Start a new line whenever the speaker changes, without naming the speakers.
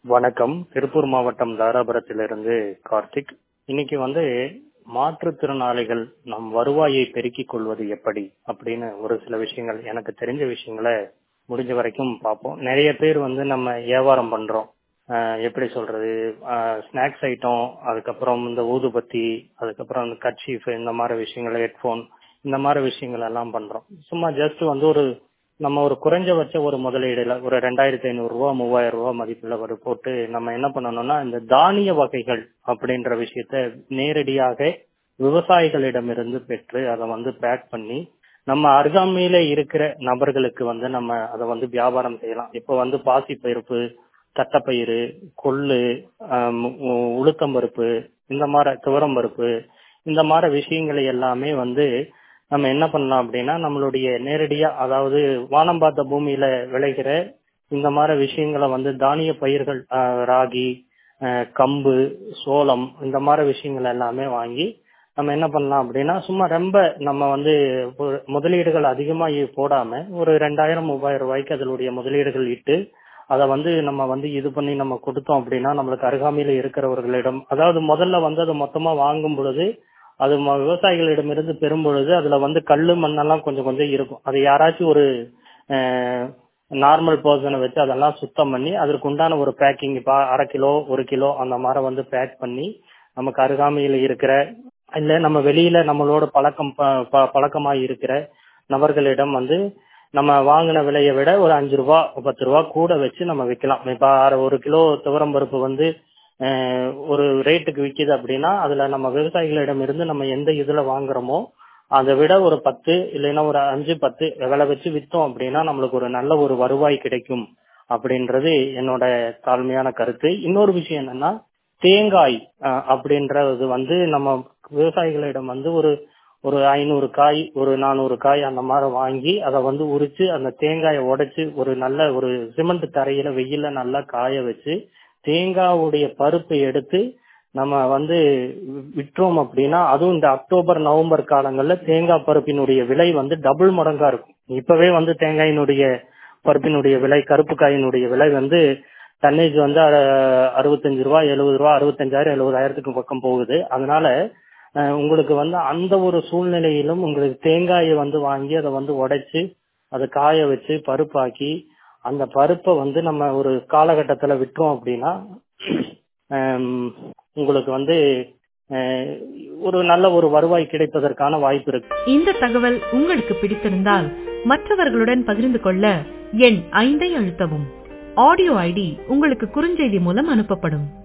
வணக்கம் திருப்பூர் மாவட்டம் தாராபுரத்திலிருந்து கார்த்திக் இன்னைக்கு வந்து மாற்றுத்திறனாளிகள் நம் வருவாயை பெருக்கிக் கொள்வது எப்படி அப்படின்னு ஒரு சில விஷயங்கள் எனக்கு தெரிஞ்ச விஷயங்களை முடிஞ்ச வரைக்கும் பார்ப்போம் நிறைய பேர் வந்து நம்ம வியாபாரம் பண்றோம் ஆஹ் எப்படி சொல்றது ஸ்நாக்ஸ் ஐட்டம் அதுக்கப்புறம் இந்த ஊதுபத்தி அதுக்கப்புறம் இந்த கட்சீஃப் இந்த மாதிரி விஷயங்கள் ஹெட்போன் இந்த மாதிரி விஷயங்கள் எல்லாம் பண்றோம் சும்மா ஜஸ்ட் வந்து ஒரு நம்ம ஒரு குறைஞ்சபட்ச ஒரு முதலீடுல ஒரு ரெண்டாயிரத்தி ஐநூறு ரூபா மூவாயிரம் ரூபாய் மதிப்புல ஒரு போட்டு நம்ம என்ன பண்ணணும்னா இந்த தானிய வகைகள் அப்படின்ற விஷயத்த நேரடியாக விவசாயிகளிடமிருந்து பெற்று அதை வந்து பேக் பண்ணி நம்ம அருகாமையில இருக்கிற நபர்களுக்கு வந்து நம்ம அதை வந்து வியாபாரம் செய்யலாம் இப்போ வந்து பாசி பருப்பு தட்டப்பயிறு கொள்ளு ஆஹ் உளுத்தம்பருப்பு இந்த மாதிரி துவரம் பருப்பு இந்த மாதிரி விஷயங்களை எல்லாமே வந்து நம்ம என்ன பண்ணலாம் அப்படின்னா நம்மளுடைய நேரடியா அதாவது வானம் பார்த்த பூமியில விளைகிற இந்த மாதிரி விஷயங்களை வந்து தானிய பயிர்கள் ஆஹ் ராகி ஆஹ் கம்பு சோளம் இந்த மாதிரி விஷயங்கள் எல்லாமே வாங்கி நம்ம என்ன பண்ணலாம் அப்படின்னா சும்மா ரொம்ப நம்ம வந்து ஒரு முதலீடுகள் அதிகமா போடாம ஒரு ரெண்டாயிரம் மூவாயிரம் ரூபாய்க்கு அதனுடைய முதலீடுகள் இட்டு அதை வந்து நம்ம வந்து இது பண்ணி நம்ம கொடுத்தோம் அப்படின்னா நம்மளுக்கு அருகாமையில இருக்கிறவர்களிடம் அதாவது முதல்ல வந்து அதை மொத்தமா வாங்கும் பொழுது அது விவசாயிகளிடமிருந்து பெறும் பொழுது அதுல வந்து கல்லு மண்ணெல்லாம் கொஞ்சம் கொஞ்சம் இருக்கும் அது யாராச்சும் ஒரு நார்மல் பர்சனை வச்சு அதெல்லாம் சுத்தம் பண்ணி அதற்கு உண்டான ஒரு பேக்கிங் இப்போ அரை கிலோ ஒரு கிலோ அந்த மாதிரி வந்து பேக் பண்ணி நமக்கு அருகாமையில் இருக்கிற இல்ல நம்ம வெளியில நம்மளோட பழக்கம் பழக்கமா இருக்கிற நபர்களிடம் வந்து நம்ம வாங்கின விலையை விட ஒரு அஞ்சு ரூபா பத்து ரூபா கூட வச்சு நம்ம விற்கலாம் இப்ப ஒரு கிலோ துவரம் பருப்பு வந்து ஒரு ரேட்டுக்கு விற்கிது அப்படின்னா அதுல நம்ம விவசாயிகளிடம் இருந்து நம்ம எந்த இதுல வாங்குறோமோ அதை விட ஒரு பத்து இல்லைன்னா ஒரு அஞ்சு பத்து விலை வச்சு வித்தோம் அப்படின்னா நம்மளுக்கு ஒரு நல்ல ஒரு வருவாய் கிடைக்கும் அப்படின்றது என்னோட தாழ்மையான கருத்து இன்னொரு விஷயம் என்னன்னா தேங்காய் அப்படின்றது வந்து நம்ம விவசாயிகளிடம் வந்து ஒரு ஒரு ஐநூறு காய் ஒரு நானூறு காய் அந்த மாதிரி வாங்கி அதை வந்து உரிச்சு அந்த தேங்காயை உடைச்சு ஒரு நல்ல ஒரு சிமெண்ட் தரையில வெயில நல்லா காய வச்சு தேங்காவுடைய பருப்பை எடுத்து நம்ம வந்து விற்றோம் அப்படின்னா அதுவும் இந்த அக்டோபர் நவம்பர் காலங்கள்ல தேங்காய் பருப்பினுடைய விலை வந்து டபுள் மடங்கா இருக்கும் இப்பவே வந்து தேங்காயினுடைய பருப்பினுடைய விலை கருப்பு காயினுடைய விலை வந்து டன்னேஜ் வந்து அறுபத்தஞ்சு ரூபா எழுபது ரூபா அறுபத்தஞ்சாயிரம் எழுபதாயிரத்துக்கு பக்கம் போகுது அதனால உங்களுக்கு வந்து அந்த ஒரு சூழ்நிலையிலும் உங்களுக்கு தேங்காயை வந்து வாங்கி அதை வந்து உடைச்சு அதை காய வச்சு பருப்பாக்கி அந்த பருப்பை வந்து நம்ம ஒரு காலகட்டத்துல விட்டோம் அப்படின்னா உங்களுக்கு வந்து ஒரு நல்ல ஒரு வருவாய் கிடைப்பதற்கான வாய்ப்பு இருக்கு
இந்த தகவல் உங்களுக்கு பிடித்திருந்தால் மற்றவர்களுடன் பகிர்ந்து கொள்ள எண் ஐந்தை அழுத்தவும் ஆடியோ ஐடி உங்களுக்கு குறுஞ்செய்தி மூலம் அனுப்பப்படும்